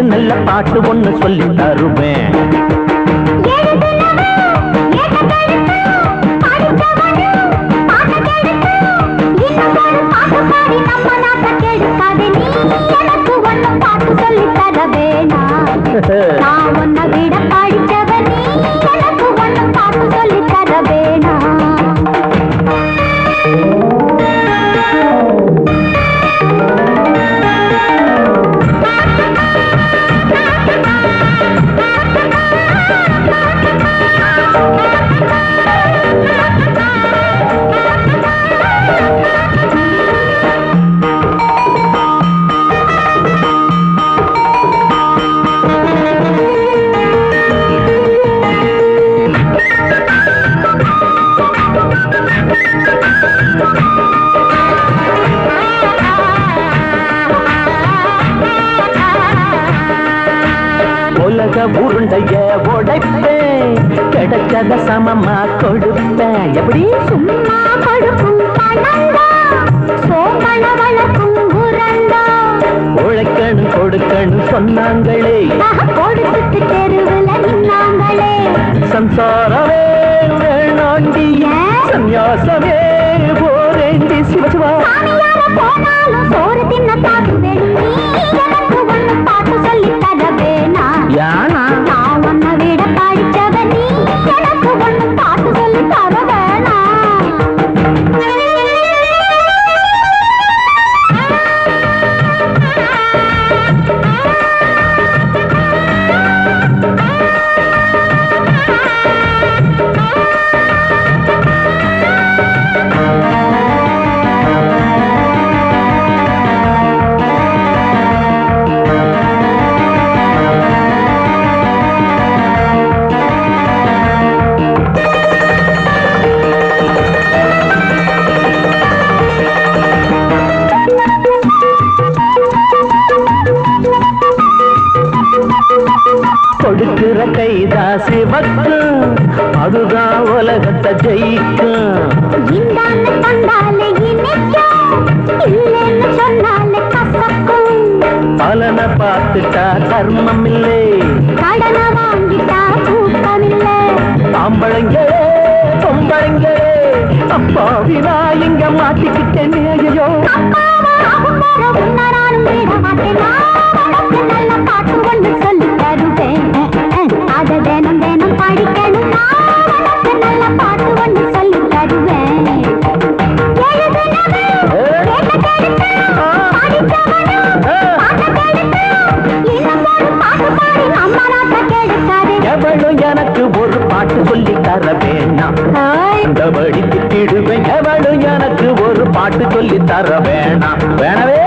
நல்ல பாட்டு ஒண்ணு சொல்லி தருவேன் நான் உன்னை விட படிச்சவ நீ எனக்கு ஒண்ணும் பாட்டு சொல்லி தர வேணாம் உலக உருண்டைய உடைப்பேன் கிடைச்சத சமமா கொடுப்பேன் எப்படி சும்மா கொடுக்கும் பணந்தா சோமன வளர்க்கும் உரண்டா உழைக்கணும் கொடுக்கணும் சொன்னாங்களே கொடுத்துட்டு தெருவுல நின்னாங்களே சம்சாரமே வேணாண்டி சந்நியாசமே போரேண்டி சிவசிவா சாமியார போனாலும் சோறு தின்ன காசு வேணும் நீ எனக்கு ஒண்ணு பாட்டு சொல்லி தர வேணா யானா நான் உன்னை விட படிச்சவ நீ எனக்கு ஒண்ணு பாட்டு சொல்லி தர வேணா கொடுக்கிற கைதா சிவக்கும் அதுதான் உலகத்தை ஜெயிக்கும் இந்தான்னு தந்தாலே இனிக்கும் இல்லைன்னு சொன்னாலே கசக்கும் பலனை பார்த்துட்டா கர்மம் இல்லை கடனை வாங்கிட்டா தூக்கமில்லை ஆம்பளைங்களே பொம்பளைங்களே அப்பாவி நான் இங்க மாட்டிக்கிட்டேன் ஐயோ அப்பாவா ஆகும் வர உன்னை நானும் விட மாட்டேன் நான் உனக்கு நல்ல பாட்டு ஒன்று சொல்லி தருவேன் அதை தினம் தினம் படிக்கணும் நான் உனக்கு நல்ல பாட்டு ஒன்று சொல்லி தருவேன் எழுதுனவன், கேட்டதெடுத்தான், படிச்சவனும், பாட்டத்தெடுத்தான், இன்னும் ஒரு பாட்டு பாடி நம்ம நாட்டை கெடுக்காதே. எவளும் எனக்கு ஒரு பாட்டு சொல்லி தர வேணாம் ஹாய். இந்த வழி திட்டிடுவேன் எவளும் எனக்கு ஒரு பாட்டு சொல்லி தர வேணாம் வேணவே